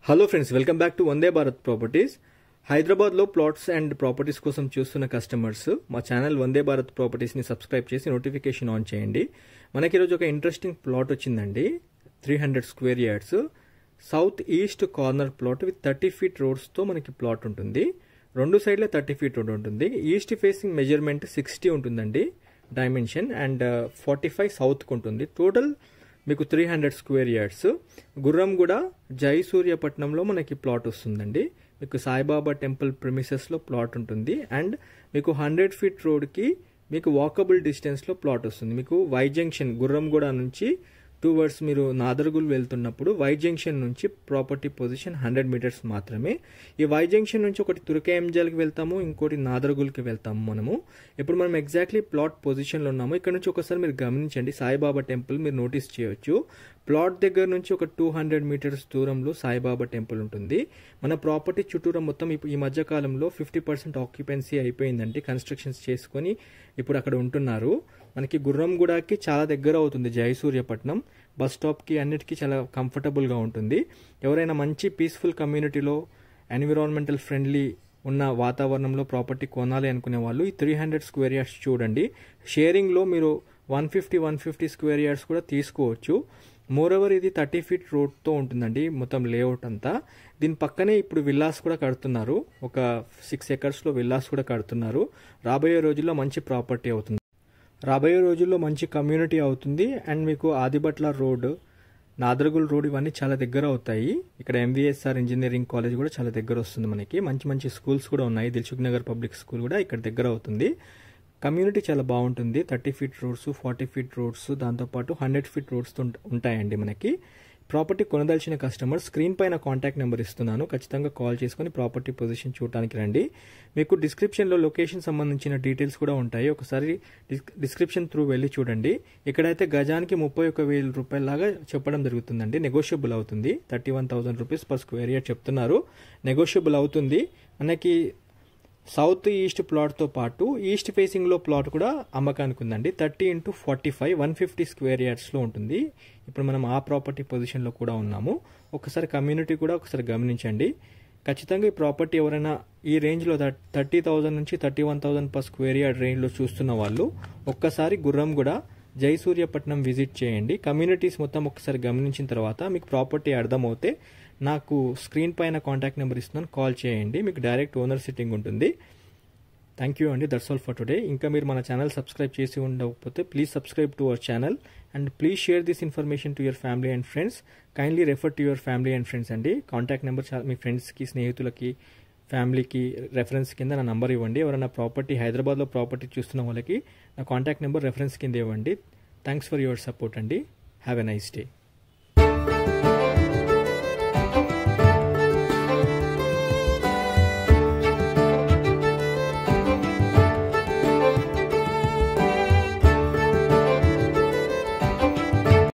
hello friends welcome back to Vande Bharat properties హైదరాబాద్లో plots and properties కోసం చూస్తున్న కస్టమర్స్ మా ఛానల్ వందే భారత్ ప్రాపర్టీస్ని సబ్స్క్రైబ్ చేసి నోటిఫికేషన్ ఆన్ చేయండి మనకి ఈరోజు ఒక ఇంట్రెస్టింగ్ ప్లాట్ వచ్చిందండి three hundred square yards south east corner plot with thirty feet రోడ్స్తో మనకి ప్లాట్ ఉంటుంది రెండు సైడ్ల థర్టీ ఫీట్ రోడ్ ఉంటుంది ఈస్ట్ ఫేసింగ్ మెజర్మెంట్ సిక్స్టీ ఉంటుందండి డైమెన్షన్ అండ్ ఫార్టీ ఫైవ్ సౌత్కి ఉంటుంది టోటల్ మీకు three hundred square yards Gurramguda జైసూర్యపట్నంలో మనకి ప్లాట్ వస్తుందండి మీకు సాయిబాబా టెంపుల్ ప్రిమిసెస్లో ప్లాట్ ఉంటుంది అండ్ మీకు హండ్రెడ్ ఫీట్ రోడ్కి మీకు వాకబుల్ డిస్టెన్స్లో ప్లాట్ వస్తుంది మీకు వై జంక్షన్ గుర్రంగూడ నుంచి టూ వర్డ్స్ మీరు నాదర్గుల్ వెళ్తున్నప్పుడు వై జంక్షన్ నుంచి ప్రాపర్టీ పొజిషన్ హండ్రెడ్ మీటర్స్ మాత్రమే ఈ వై జంక్షన్ నుంచి ఒకటి తురకే ఎంజల్కి వెళ్తాము ఇంకోటి నాదర్గుల్కి వెళ్తాము మనము ఇప్పుడు మనం ఎగ్జాక్ట్లీ ప్లాట్ పొజిషన్లో ఉన్నాము ఇక్కడ నుంచి ఒకసారి మీరు గమనించండి సాయిబాబా టెంపుల్ మీరు నోటీస్ చేయొచ్చు ప్లాట్ దగ్గర నుంచి ఒక టూ హండ్రెడ్ మీటర్స్ దూరంలో సాయిబాబా టెంపుల్ ఉంటుంది మన ప్రాపర్టీ చుట్టూరా మొత్తం ఇప్పుడు ఈ మధ్య కాలంలో ఫిఫ్టీ పర్సెంట్ ఆక్యుపెన్సీ అయిపోయిందండి కన్స్ట్రక్షన్స్ చేసుకొని ఇప్పుడు అక్కడ ఉంటున్నారు మనకి గుర్రంగూడకి చాలా దగ్గర అవుతుంది జయసూర్యపట్నం బస్ స్టాప్కి అన్నిటికీ చాలా కంఫర్టబుల్గా ఉంటుంది ఎవరైనా మంచి పీస్ఫుల్ కమ్యూనిటీలో ఎన్విరాన్మెంటల్ ఫ్రెండ్లీ ఉన్న వాతావరణంలో ప్రాపర్టీ కొనాలి అనుకునే వాళ్ళు ఈ త్రీ హండ్రెడ్ స్క్వేర్ యార్డ్స్ చూడండి షేరింగ్లో మీరు one fifty one fifty square yards కూడా తీసుకోవచ్చు మోరోవర్ ఇది థర్టీ ఫీట్ రోడ్తో ఉంటుందండి మొత్తం లేఅవుట్ అంతా దీని పక్కనే ఇప్పుడు విల్లాస్ కూడా కడుతున్నారు ఒక సిక్స్ ఎకర్స్లో విల్లాస్ కూడా కడుతున్నారు రాబోయే రోజుల్లో మంచి ప్రాపర్టీ అవుతుంది రాబోయే రోజుల్లో మంచి కమ్యూనిటీ అవుతుంది అండ్ మీకు ఆదిబట్ల రోడ్ నాదరగుల్ రోడ్ ఇవన్నీ చాలా దగ్గర అవుతాయి ఇక్కడ ఎంవిఎస్ఆర్ ఇంజనీరింగ్ కాలేజ్ కూడా చాలా దగ్గర వస్తుంది మనకి మంచి మంచి స్కూల్స్ కూడా ఉన్నాయి దిల్సుఖ్ నగర్ పబ్లిక్ స్కూల్ కూడా ఇక్కడ దగ్గర అవుతుంది కమ్యూనిటీ చాలా బాగుంటుంది thirty feet roads forty feet roads దాంతోపాటు హండ్రెడ్ ఫీట్ రోడ్స్ ఉంటాయండి మనకి ప్రాపర్టీ కొనదలిచిన కస్టమర్ స్క్రీన్ పైన కాంటాక్ట్ నెంబర్ ఇస్తున్నాను ఖచ్చితంగా కాల్ చేసుకుని ప్రాపర్టీ పొజిషన్ చూడడానికి రండి మీకు డిస్క్రిప్షన్లో లొకేషన్ సంబంధించిన డీటెయిల్స్ కూడా ఉంటాయి ఒకసారి డిస్క్రిప్షన్ త్రూ వెళ్ళి చూడండి ఇక్కడైతే గజానికి ముప్పై ఒక వేల రూపాయలలాగా చెప్పడం జరుగుతుందండి నెగోషియబుల్ అవుతుంది thirty one thousand rupees per square yard చెప్తున్నారు నెగోషియబుల్ అవుతుంది మనకి సౌత్ ఈస్ట్ ప్లాట్తో పాటు ఈస్ట్ ఫేసింగ్లో ప్లాట్ కూడా అమ్మకానికి ఉందండి thirty into forty five one fifty square యార్డ్స్లో ఉంటుంది ఇప్పుడు మనం ఆ ప్రాపర్టీ పొజిషన్లో కూడా ఉన్నాము ఒకసారి కమ్యూనిటీ కూడా ఒకసారి గమనించండి ఖచ్చితంగా ఈ ప్రాపర్టీ ఎవరైనా ఈ రేంజ్లో థర్టీ థౌజండ్ నుంచి thirty one thousand per square yard రేంజ్లో చూస్తున్న వాళ్ళు ఒక్కసారి గుర్రం కూడా జయసూర్యపట్నం విజిట్ చేయండి కమ్యూనిటీస్ మొత్తం ఒకసారి గమనించిన తర్వాత మీకు ప్రాపర్టీ అర్థమవుతే నాకు స్క్రీన్ పైన కాంటాక్ట్ నెంబర్ ఇస్తున్నాను కాల్ చేయండి మీకు డైరెక్ట్ ఓనర్ సిట్టింగ్ ఉంటుంది థ్యాంక్ యూ అండి దట్స్ ఆల్ ఫర్ టుడే ఇంకా మీరు మన ఛానల్ సబ్స్క్రైబ్ చేసి ఉండకపోతే please subscribe to our channel and please share this information to your family and friends kindly refer to your family and friends అండి contact number మీ ఫ్రెండ్స్కి స్నేహితులకి ఫ్యామిలీకి రెఫరెన్స్ కింద నా నంబర్ ఇవ్వండి ఎవరైనా ప్రాపర్టీ హైదరాబాద్లో ప్రాపర్టీ చూస్తున్న వాళ్ళకి నా కాంటాక్ట్ నెంబర్ రెఫరెన్స్ కింద ఇవ్వండి థ్యాంక్స్ ఫర్ యువర్ సపోర్ట్ అండి హ్యావ్ ఎ నైస్ డే